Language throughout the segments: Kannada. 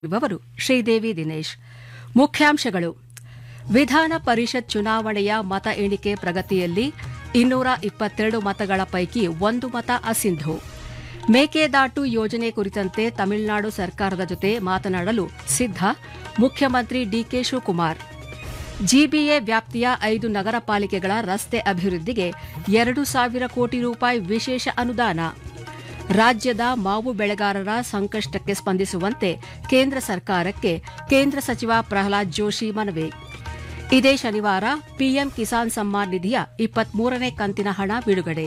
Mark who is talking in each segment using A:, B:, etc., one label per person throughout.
A: ಇವರು ಶ್ರೀದೇವಿ ದಿನೇಶ್ ಮುಖ್ಯಾಂಶಗಳು ವಿಧಾನ ಪರಿಷತ್ ಚುನಾವಣೆಯ ಮತ ಎಣಿಕೆ ಪ್ರಗತಿಯಲ್ಲಿ ಇನ್ನೂರ ಇಪ್ಪತ್ತೆರಡು ಮತಗಳ ಪೈಕಿ ಒಂದು ಮತ ಅಸಿಂಧು ಮೇಕೆದಾಟು ಯೋಜನೆ ಕುರಿತಂತೆ ತಮಿಳುನಾಡು ಸರ್ಕಾರದ ಜೊತೆ ಮಾತನಾಡಲು ಸಿದ್ಧ ಮುಖ್ಯಮಂತ್ರಿ ಡಿಕೆ ಶಿವಕುಮಾರ್ ಜಿಬಿಎ ವ್ಯಾಪ್ತಿಯ ಐದು ನಗರ ಪಾಲಿಕೆಗಳ ರಸ್ತೆ ಅಭಿವೃದ್ಧಿಗೆ ಎರಡು ಸಾವಿರ ಕೋಟಿ ರೂಪಾಯಿ ವಿಶೇಷ ಅನುದಾನ ರಾಜ್ಯದ ಮಾವು ಬೆಳೆಗಾರರ ಸಂಕಷ್ಟಕ್ಕೆ ಸ್ಪಂದಿಸುವಂತೆ ಕೇಂದ್ರ ಸರ್ಕಾರಕ್ಕೆ ಕೇಂದ್ರ ಸಚಿವ ಪ್ರಹ್ಲಾದ್ ಜೋಶಿ ಮನವಿ ಇದೇ ಶನಿವಾರ ಪಿಎಂ ಕಿಸಾನ್ ಸಮ್ಮಾನ್ ನಿಧಿಯ ಇಪ್ಪತ್ಮೂರನೇ ಕಂತಿನ ಹಣ ಬಿಡುಗಡೆ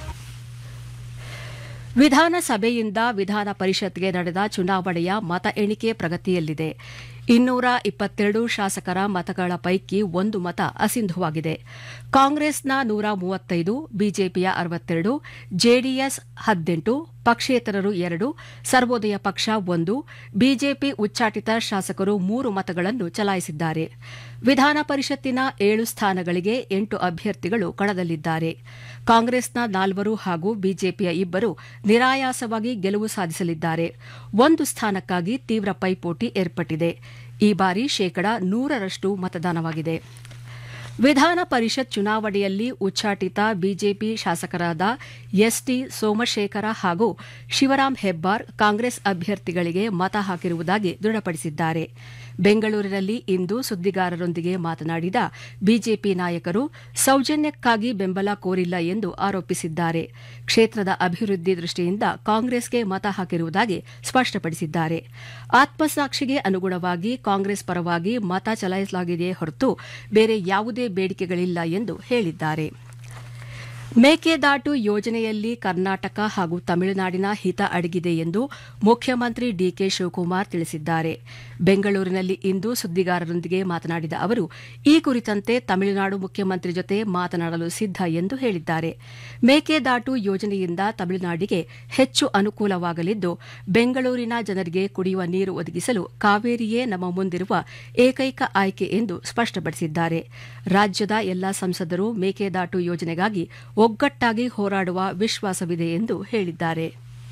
A: ವಿಧಾನಸಭೆಯಿಂದ ವಿಧಾನ ಪರಿಷತ್ಗೆ ನಡೆದ ಚುನಾವಣೆಯ ಮತ ಎಣಿಕೆ ಪ್ರಗತಿಯಲ್ಲಿದೆ ಇನ್ನೂರ ಇಪ್ಪತ್ತೆರಡು ಶಾಸಕರ ಮತಗಳ ಪೈಕಿ ಒಂದು ಮತ ಅಸಿಂಧುವಾಗಿದೆ ಕಾಂಗ್ರೆಸ್ನ ನೂರ ಮೂವತ್ತೈದು ಬಿಜೆಪಿಯ ಅರವತ್ತೆರಡು ಜೆಡಿಎಸ್ ಹದಿನೆಂಟು ಪಕ್ಷೇತರರು ಎರಡು ಸರ್ವೋದಯ ಪಕ್ಷ ಒಂದು ಬಿಜೆಪಿ ಉಚ್ಚಾಟಿತ ಶಾಸಕರು ಮೂರು ಮತಗಳನ್ನು ಚಲಾಯಿಸಿದ್ದಾರೆ ವಿಧಾನ ಪರಿಷತ್ತಿನ ಏಳು ಸ್ಥಾನಗಳಿಗೆ ಎಂಟು ಅಭ್ಯರ್ಥಿಗಳು ಕಣದಲ್ಲಿದ್ದಾರೆ ಕಾಂಗ್ರೆಸ್ನ ನಾಲ್ವರು ಹಾಗೂ ಬಿಜೆಪಿಯ ಇಬ್ಬರು ನಿರಾಯಾಸವಾಗಿ ಗೆಲುವು ಸಾಧಿಸಲಿದ್ದಾರೆ ಒಂದು ಸ್ಥಾನಕ್ಕಾಗಿ ತೀವ್ರ ಪೈಪೋಟಿ ಏರ್ಪಟ್ಟಿದೆ ಈ ಬಾರಿ ಶೇಕಡ ನೂರರಷ್ಟು ಮತದಾನವಾಗಿದೆ ವಿಧಾನ ಪರಿಷತ್ ಚುನಾವಣೆಯಲ್ಲಿ ಉಚ್ಚಾಟಿತ ಬಿಜೆಪಿ ಶಾಸಕರಾದ ಎಸ್ಟಿ ಸೋಮಶೇಖರ ಹಾಗೂ ಶಿವರಾಂ ಹೆಬ್ಬಾರ್ ಕಾಂಗ್ರೆಸ್ ಅಭ್ಯರ್ಥಿಗಳಿಗೆ ಮತ ಹಾಕಿರುವುದಾಗಿ ದೃಢಪಡಿಸಿದ್ದಾರೆ ಬೆಂಗಳೂರಿನಲ್ಲಿ ಇಂದು ಸುದ್ದಿಗಾರರೊಂದಿಗೆ ಮಾತನಾಡಿದ ಬಿಜೆಪಿ ನಾಯಕರು ಸೌಜನ್ಯಕ್ಕಾಗಿ ಬೆಂಬಲ ಕೋರಿಲ್ಲ ಎಂದು ಆರೋಪಿಸಿದ್ದಾರೆ ಕ್ಷೇತ್ರದ ಅಭಿವೃದ್ಧಿ ದೃಷ್ಟಿಯಿಂದ ಕಾಂಗ್ರೆಸ್ಗೆ ಮತ ಹಾಕಿರುವುದಾಗಿ ಸ್ಪಷ್ಟಪಡಿಸಿದ್ದಾರೆ ಆತ್ಮಸಾಕ್ಷಿಗೆ ಅನುಗುಣವಾಗಿ ಕಾಂಗ್ರೆಸ್ ಪರವಾಗಿ ಮತ ಚಲಾಯಿಸಲಾಗಿದೆಯೇ ಹೊರತು ಬೇರೆ ಯಾವುದೇ ಬೇಡಿಕೆಗಳಿಲ್ಲ ಎಂದು ಹೇಳಿದ್ದಾರೆ ಮೇಕೆದಾಟು ಯೋಜನೆಯಲ್ಲಿ ಕರ್ನಾಟಕ ಹಾಗೂ ತಮಿಳುನಾಡಿನ ಹಿತ ಅಡಗಿದೆ ಎಂದು ಮುಖ್ಯಮಂತ್ರಿ ಡಿಕೆ ಶಿವಕುಮಾರ್ ತಿಳಿಸಿದ್ದಾರೆ ಬೆಂಗಳೂರಿನಲ್ಲಿ ಇಂದು ಸುದ್ದಿಗಾರರೊಂದಿಗೆ ಮಾತನಾಡಿದ ಅವರು ಈ ಕುರಿತಂತೆ ತಮಿಳುನಾಡು ಮುಖ್ಯಮಂತ್ರಿ ಜೊತೆ ಮಾತನಾಡಲು ಸಿದ್ಧ ಎಂದು ಹೇಳಿದ್ದಾರೆ ಮೇಕೆದಾಟು ಯೋಜನೆಯಿಂದ ತಮಿಳುನಾಡಿಗೆ ಹೆಚ್ಚು ಅನುಕೂಲವಾಗಲಿದ್ದು ಬೆಂಗಳೂರಿನ ಜನರಿಗೆ ಕುಡಿಯುವ ನೀರು ಒದಗಿಸಲು ಕಾವೇರಿಯೇ ನಮ್ಮ ಮುಂದಿರುವ ಏಕೈಕ ಆಯ್ಕೆ ಎಂದು ಸ್ಪಷ್ಟಪಡಿಸಿದ್ದಾರೆ ರಾಜ್ಯದ ಎಲ್ಲಾ ಸಂಸದರು ಮೇಕೆದಾಟು ಯೋಜನೆಗಾಗಿ ಒಗ್ಗಟ್ಟಾಗಿ ಹೋರಾಡುವ ವಿಶ್ವಾಸವಿದೆ ಎಂದು ಹೇಳಿದ್ದಾರೆ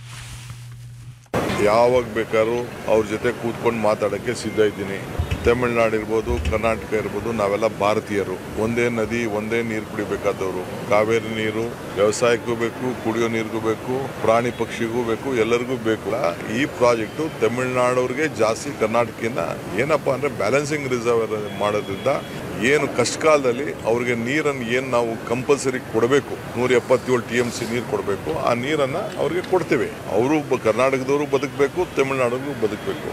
B: ಯಾವಾಗ ಬೇಕಾದ್ರೂ ಅವ್ರ ಜೊತೆ ಕೂತ್ಕೊಂಡು ಮಾತಾಡೋಕ್ಕೆ ಸಿದ್ಧ ಇದ್ದೀನಿ ತಮಿಳ್ನಾಡು ಇರ್ಬೋದು ಕರ್ನಾಟಕ ಇರ್ಬೋದು ನಾವೆಲ್ಲ ಭಾರತೀಯರು ಒಂದೇ ನದಿ ಒಂದೇ ನೀರು ಕುಡಿಬೇಕಾದವರು ಕಾವೇರಿ ನೀರು ವ್ಯವಸಾಯಕ್ಕೂ ಬೇಕು ಕುಡಿಯೋ ನೀರಿಗೂ ಬೇಕು ಪ್ರಾಣಿ ಪಕ್ಷಿಗೂ ಬೇಕು ಎಲ್ಲರಿಗೂ ಬೇಕು ಈ ಪ್ರಾಜೆಕ್ಟು ತಮಿಳ್ನಾಡವ್ರಿಗೆ ಜಾಸ್ತಿ ಕರ್ನಾಟಕದಿಂದ ಏನಪ್ಪಾ ಅಂದ್ರೆ ಬ್ಯಾಲೆನ್ಸಿಂಗ್ ರಿಸರ್ವ್ ಮಾಡೋದ್ರಿಂದ ಏನು ಕಷ್ಟಕಾಲದಲ್ಲಿ ಅವ್ರಿಗೆ ನೀರನ್ನು ಏನು ನಾವು ಕಂಪಲ್ಸರಿ ಕೊಡಬೇಕು ನೂರ ಎಪ್ಪತ್ತೇಳು ಟಿ ಎಂ ಸಿ ನೀರು ಕೊಡಬೇಕು ಆ ನೀರನ್ನು ಅವ್ರಿಗೆ ಕೊಡ್ತೇವೆ ಅವರು ಕರ್ನಾಟಕದವರು ಬದುಕಬೇಕು ತಮಿಳುನಾಡಿಗೂ ಬದುಕಬೇಕು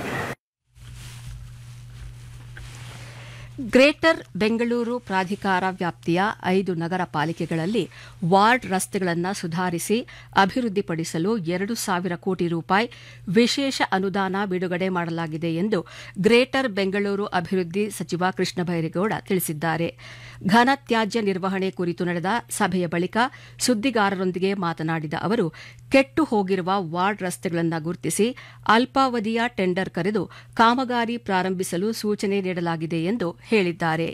A: ಗ್ರೇಟರ್ ಬೆಂಗಳೂರು ಪ್ರಾಧಿಕಾರ ವ್ಯಾಪ್ತಿಯ ಐದು ನಗರ ಪಾಲಿಕೆಗಳಲ್ಲಿ ವಾರ್ಡ್ ರಸ್ತೆಗಳನ್ನು ಸುಧಾರಿಸಿ ಅಭಿವೃದ್ಧಿಪಡಿಸಲು ಎರಡು ಸಾವಿರ ಕೋಟಿ ರೂಪಾಯಿ ವಿಶೇಷ ಅನುದಾನ ಬಿಡುಗಡೆ ಮಾಡಲಾಗಿದೆ ಎಂದು ಗ್ರೇಟರ್ ಬೆಂಗಳೂರು ಅಭಿವೃದ್ಧಿ ಸಚಿವ ಕೃಷ್ಣ ಬೈರೇಗೌಡ ತಿಳಿಸಿದ್ದಾರೆ ಘನ ತ್ಯಾಜ್ಯ ನಿರ್ವಹಣೆ ಕುರಿತು ನಡೆದ ಸಭೆಯ ಬಳಿಕ ಸುದ್ದಿಗಾರರೊಂದಿಗೆ ಮಾತನಾಡಿದ ಅವರು ಕೆಟ್ಟು ಹೋಗಿರುವ ವಾರ್ಡ್ ರಸ್ತೆಗಳನ್ನು ಗುರುತಿಸಿ ಅಲ್ಪಾವಧಿಯ ಟೆಂಡರ್ ಕರೆದು ಕಾಮಗಾರಿ ಪ್ರಾರಂಭಿಸಲು ಸೂಚನೆ ನೀಡಲಾಗಿದೆ ಎಂದು ಹೇಳಿದ್ದಾರೆ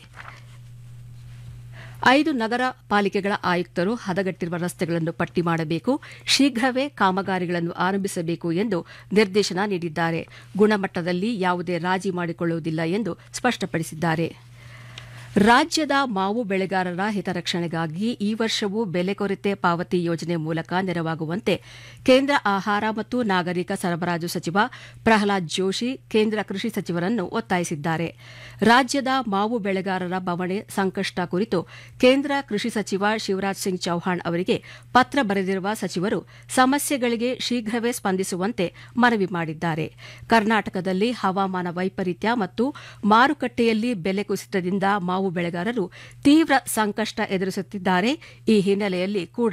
A: ಐದು ನಗರ ಪಾಲಿಕೆಗಳ ಆಯುಕ್ತರು ಹದಗೆಟ್ಟಿರುವ ರಸ್ತೆಗಳನ್ನು ಪಟ್ಟಿ ಮಾಡಬೇಕು ಶೀಘ್ರವೇ ಕಾಮಗಾರಿಗಳನ್ನು ಆರಂಭಿಸಬೇಕು ಎಂದು ನಿರ್ದೇಶನ ನೀಡಿದ್ದಾರೆ ಗುಣಮಟ್ಟದಲ್ಲಿ ಯಾವುದೇ ರಾಜಿ ಮಾಡಿಕೊಳ್ಳುವುದಿಲ್ಲ ಎಂದು ಸ್ಪಷ್ಟಪಡಿಸಿದ್ದಾರೆ ರಾಜ್ಯದ ಮಾವು ಬೆಳೆಗಾರರ ಹಿತರಕ್ಷಣೆಗಾಗಿ ಈ ವರ್ಷವೂ ಬೆಲೆ ಕೊರತೆ ಪಾವತಿ ಯೋಜನೆ ಮೂಲಕ ನೆರವಾಗುವಂತೆ ಕೇಂದ್ರ ಆಹಾರ ಮತ್ತು ನಾಗರಿಕ ಸರಬರಾಜು ಸಚಿವ ಪ್ರಹ್ಲಾದ್ ಜೋಶಿ ಕೇಂದ್ರ ಕೃಷಿ ಸಚಿವರನ್ನು ಒತ್ತಾಯಿಸಿದ್ದಾರೆ ರಾಜ್ಯದ ಮಾವು ಬೆಳೆಗಾರರ ಬವಣೆ ಸಂಕಷ್ಟ ಕುರಿತು ಕೇಂದ್ರ ಕೃಷಿ ಸಚಿವ ಶಿವರಾಜ್ ಸಿಂಗ್ ಚೌಹಾಣ್ ಅವರಿಗೆ ಪತ್ರ ಬರೆದಿರುವ ಸಚಿವರು ಸಮಸ್ಯೆಗಳಿಗೆ ಶೀಘ್ರವೇ ಸ್ಪಂದಿಸುವಂತೆ ಮನವಿ ಮಾಡಿದ್ದಾರೆ ಕರ್ನಾಟಕದಲ್ಲಿ ಹವಾಮಾನ ವೈಪರೀತ್ಯ ಮತ್ತು ಮಾರುಕಟ್ಟೆಯಲ್ಲಿ ಬೆಲೆ ಕುಸಿತದಿಂದ ಮಾವು ಬೆಳೆಗಾರರು ತೀವ್ರ ಸಂಕಷ್ಟ ಎದುರಿಸುತ್ತಿದ್ದಾರೆ ಈ ಹಿನ್ನೆಲೆಯಲ್ಲಿ ಕೂಡ